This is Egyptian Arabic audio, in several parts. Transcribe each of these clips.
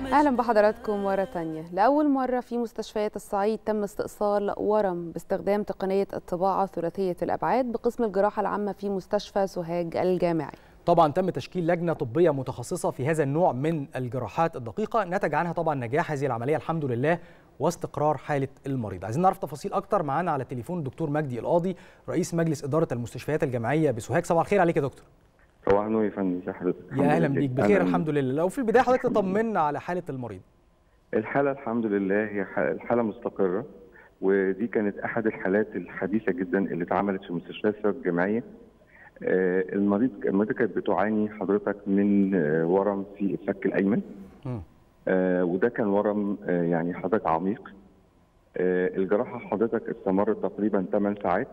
أهلا بحضراتكم مرة تانية لأول مرة في مستشفيات الصعيد تم استئصال ورم باستخدام تقنية الطباعة ثلاثية الأبعاد بقسم الجراحة العامة في مستشفى سوهاج الجامعي طبعا تم تشكيل لجنه طبيه متخصصه في هذا النوع من الجراحات الدقيقه نتج عنها طبعا نجاح هذه العمليه الحمد لله واستقرار حاله المريض عايزين نعرف تفاصيل اكتر معانا على التليفون الدكتور مجدي القاضي رئيس مجلس اداره المستشفيات الجامعيه بسوهاج صباح الخير عليك يا دكتور صباح النور يا فندم ازي حضرتك يا اهلا بيك بخير الحمد لله لو في البدايه حضرتك تطمنا على حاله المريض الحاله الحمد لله هي الحاله مستقره ودي كانت احد الحالات الحديثه جدا اللي اتعملت في مستشفيات السيادة الجامعيه آه، المريض المريضه كانت بتعاني حضرتك من آه، ورم في الفك الايمن آه، وده كان ورم آه، يعني حضرتك عميق آه، الجراحه حضرتك استمرت تقريبا 8 ساعات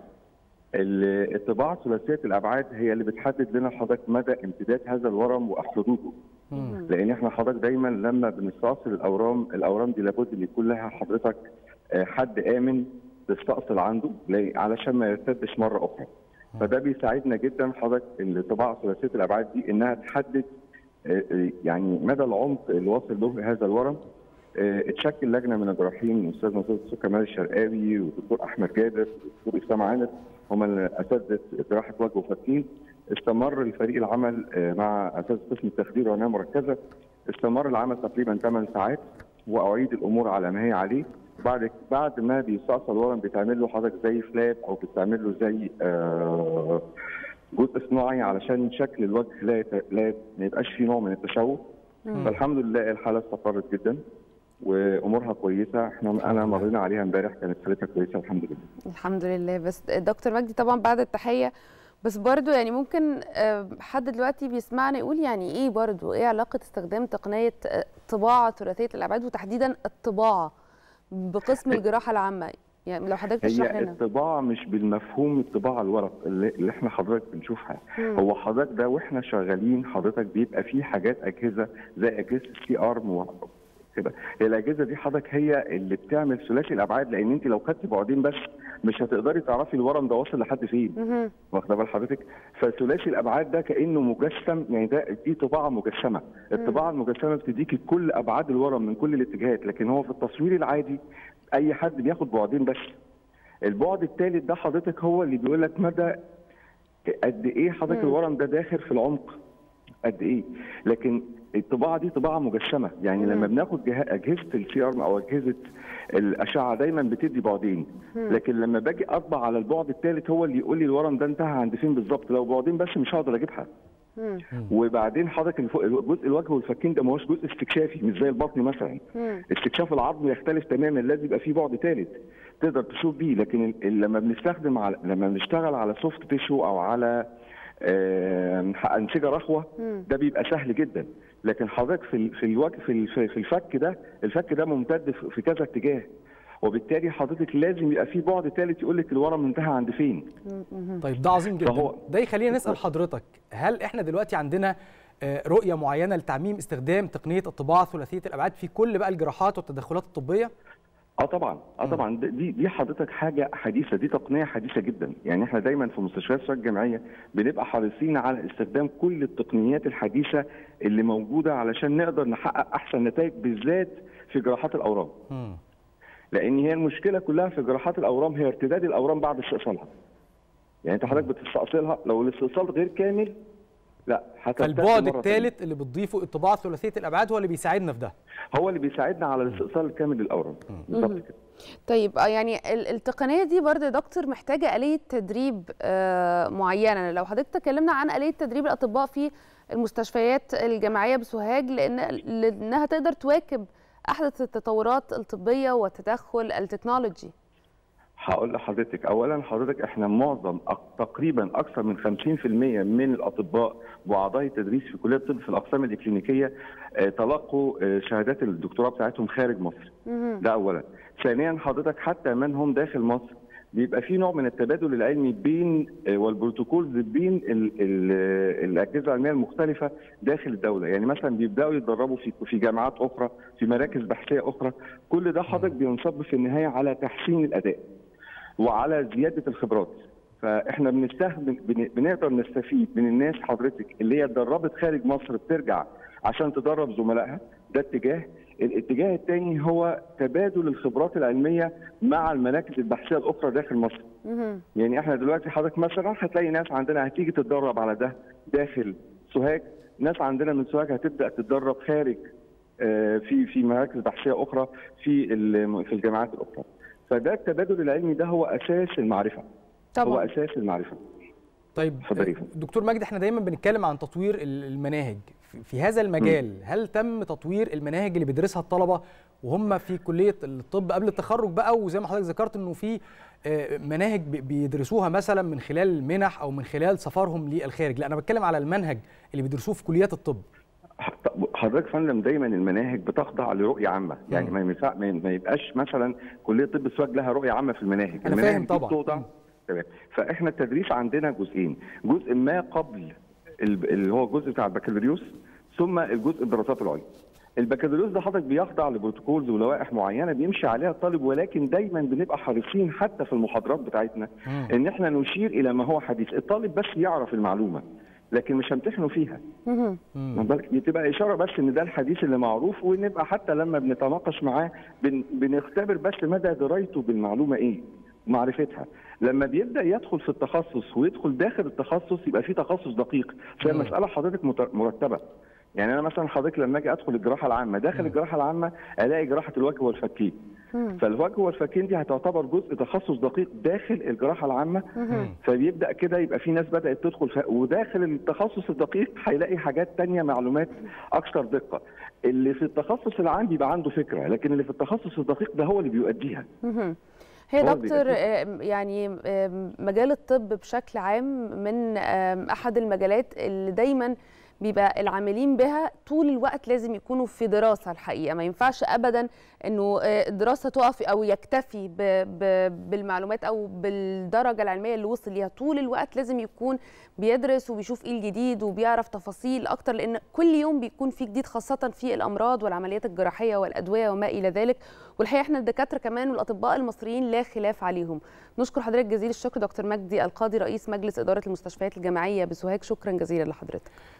ال- الطباعه ثلاثيه الابعاد هي اللي بتحدد لنا حضرتك مدى امتداد هذا الورم وحدوده لان احنا حضرتك دايما لما بنستأصل الاورام الاورام دي لابد ان يكون لها حضرتك آه، حد امن تستأصل عنده لا- علشان ما يرتدش مره اخرى فده بيساعدنا جدا حضرتك الطباعه ثلاثيه الابعاد دي انها تحدد آه، آه، يعني مدى العمق اللي واصل له هذا الورم آه، اتشكل لجنه من الجراحين الاستاذ نصير الدكتور كمال الشرقاوي والدكتور احمد جابر والدكتور اسلام عامر هم اساتذه جراحه وجه وفكين استمر الفريق العمل آه، مع اساتذه قسم التخدير والعنايه المركزه استمر العمل تقريبا 8 ساعات واعيد الامور على ما هي عليه بعد بعد ما بيستأصل ورم بيتعمل له حضرتك زي فلاب او بتعمل له زي آه، جزء صناعي علشان شكل الوجه لا يت- لا ما يبقاش فيه نوع من التشوه فالحمد لله الحاله استقرت جدا وامورها كويسه احنا انا مرينا عليها امبارح كانت حالتها كويسه الحمد لله الحمد لله بس دكتور مجدي طبعا بعد التحية بس برضو يعني ممكن آه، حد دلوقتي بيسمعنا يقول يعني ايه برضو ايه علاقة استخدام تقنية آه، طباعة ثلاثية الأبعاد وتحديدا الطباعة بقسم الجراحة العامة يعني لو حضرتك تشرح هي لنا الطباعه مش بالمفهوم الطباعه الورق اللي, اللي احنا حضرتك بنشوفها مم. هو حضرتك ده واحنا شغالين حضرتك بيبقى فيه حاجات اجهزه زي اجهزه سي ارم كده هي الاجهزه دي حضرتك هي اللي بتعمل ثلاثي الابعاد لان انت لو خدت بعدين بس مش هتقدري تعرفي الورم ده واصل لحد فين مهم. واخده بال حضرتك فثلاثي الابعاد ده كانه مجسم يعني ده دي طباعه مجسمه الطباعه المجسمه بتديكي كل ابعاد الورم من كل الاتجاهات لكن هو في التصوير العادي اي حد بياخد بعدين بس البعد الثالث ده حضرتك هو اللي بيقول لك مدى قد ايه حضرتك مم. الورم ده داخل في العمق قد ايه لكن الطباعه دي طباعه مجسمه يعني مم. لما بناخد جه- اجهزه السي ارم او اجهزه الاشعه دايما بتدي بعدين لكن لما باجي اطبع على البعد الثالث هو اللي يقول لي الورم ده انتهى عند فين بالظبط لو بعدين بس مش هقدر اجيبها مم. وبعدين حضرتك الفوق- جزء الوجه والفكين ده ما هوش جزء استكشافي مش زي البطن مثلا مم. استكشاف العظم يختلف تماما لازم يبقى فيه بعد ثالث تقدر تشوف بيه لكن ال- ال- لما بنستخدم على لما بنشتغل على سوفت تيشو او على آم، انسجه رخوه مم. ده بيبقى سهل جدا لكن حضرتك في ال- في الوجه في ال- في في الفك ده الفك ده ممتد في في كذا اتجاه وبالتالي حضرتك لازم يبقى فيه بعد ثالث يقول لك الورم انتهى عند فين مهم. طيب ده عظيم جدا فهو- ده يخلينا نسال حضرتك هل احنا دلوقتي عندنا آه، رؤيه معينه لتعميم استخدام تقنيه الطباعه ثلاثيه الابعاد في كل بقى الجراحات والتدخلات الطبيه اه طبعا اه طبعا د- دي دي حضرتك حاجه حديثه دي تقنيه حديثه جدا يعني احنا دايما في مستشفيات الصحه الجامعيه بنبقى حريصين على استخدام كل التقنيات الحديثه اللي موجوده علشان نقدر نحقق احسن نتائج بالذات في جراحات الاورام مم. لان هي المشكله كلها في جراحات الاورام هي ارتداد الاورام بعد استئصالها يعني انت حضرتك بتستأصلها لو الاستئصال غير كامل لا هترتد فالبعد مرة تانية. الثالث اللي بتضيفه الطباعه ثلاثيه الابعاد هو اللي بيساعدنا في ده هو اللي بيساعدنا على الاستئصال الكامل للاورام بالظبط كده طيب آه، يعني ال- التقنيه دي برضه يا دكتور محتاجه اليه تدريب آه، معينه لو حضرتك تكلمنا عن اليه تدريب الاطباء في المستشفيات الجامعيه بسوهاج لان لانها تقدر تواكب احدث التطورات الطبيه والتدخل التكنولوجي هقول لحضرتك اولا حضرتك احنا معظم أك- تقريبا اكثر من 50% من الاطباء واعضاء التدريس في كليه الطب في الاقسام الكلينيكيه آه، تلقوا آه، شهادات الدكتوراه بتاعتهم خارج مصر مهم. ده اولا ثانيا حضرتك حتى من هم داخل مصر بيبقى في نوع من التبادل العلمي بين آه، والبروتوكولز بين ال ال الاجهزه العلميه المختلفه داخل الدوله يعني مثلا بيبداوا يتدربوا في في جامعات اخرى في مراكز بحثيه اخرى كل ده حضرتك بينصب في النهايه على تحسين الاداء وعلى زياده الخبرات فاحنا بنستخدم بن- بنقدر نستفيد من الناس حضرتك اللي هي اتدربت خارج مصر بترجع عشان تدرب زملائها ده اتجاه الاتجاه الثاني هو تبادل الخبرات العلميه مع المراكز البحثيه الاخرى داخل مصر مهم. يعني احنا دلوقتي حضرتك مثلا هتلاقي ناس عندنا هتيجي تتدرب على ده داخل سوهاج ناس عندنا من سوهاج هتبدا تتدرب خارج آه، في في مراكز بحثيه اخرى في ال- في الجامعات الاخرى فده التبادل العلمي ده هو اساس المعرفه هو طبعا اساس المعرفه طيب اتفضلي. دكتور مجدي احنا دايما بنتكلم عن تطوير ال- المناهج في- في هذا المجال هل تم تطوير المناهج اللي بيدرسها الطلبه وهم في كليه الطب قبل التخرج بقى وزي ما حضرتك ذكرت انه في آه، مناهج بي- بيدرسوها مثلا من خلال المنح او من خلال سفرهم للخارج لا انا بتكلم على المنهج اللي بيدرسوه في كليات الطب حضرتك يا فندم دايما المناهج بتخضع لرؤيه عامه يعني ما ينفع ما ما يبقاش مثلا كليه طب السواج لها رؤيه عامه في المناهج أنا المناهج فاهم دي طبعاً. بتوضع مم. تمام فاحنا التدريس عندنا جزئين جزء ما قبل ال- اللي هو الجزء بتاع البكالوريوس ثم الجزء الدراسات العليا البكالوريوس ده حضرتك بيخضع لبروتوكولز ولوائح معينه بيمشي عليها الطالب ولكن دايما بنبقى حريصين حتى في المحاضرات بتاعتنا مم. ان احنا نشير الى ما هو حديث الطالب بس يعرف المعلومه لكن مش همتحنه فيها مهم. واخد بالك بتبقى اشاره بس ان ده الحديث اللي معروف ونبقى حتى لما بنتناقش معاه بن بنختبر بس مدى درايته بالمعلومه ايه معرفتها لما بيبدا يدخل في التخصص ويدخل داخل التخصص يبقى في تخصص دقيق فهي مم. مساله حضرتك مت- مرتبه يعني انا مثلا حضرتك لما اجي ادخل الجراحه العامه داخل الجراحه العامه الاقي جراحه الوجه والفكين مم. فالوجه والفكين دي هتعتبر جزء تخصص دقيق داخل الجراحه العامه مهم. فبيبدا كده يبقى في ناس بدات تدخل ف... وداخل التخصص الدقيق هيلاقي حاجات تانية معلومات اكثر دقه اللي في التخصص العام بيبقى عنده فكره لكن اللي في التخصص الدقيق ده هو اللي بيؤديها مهم. هي هو دكتور بيبقى آم، يعني آم، مجال الطب بشكل عام من آم، احد المجالات اللي دايما بيبقى العاملين بها طول الوقت لازم يكونوا في دراسه الحقيقه ما ينفعش ابدا انه آه، الدراسه تقف او يكتفي ب- ب- بالمعلومات او بالدرجه العلميه اللي وصل ليها طول الوقت لازم يكون بيدرس وبيشوف ايه الجديد وبيعرف تفاصيل اكتر لان كل يوم بيكون في جديد خاصه في الامراض والعمليات الجراحيه والادويه وما الى ذلك والحقيقه احنا الدكاتره كمان والاطباء المصريين لا خلاف عليهم نشكر حضرتك جزيل الشكر دكتور مجدي القاضي رئيس مجلس اداره المستشفيات الجامعيه بسوهاج شكرا جزيلا لحضرتك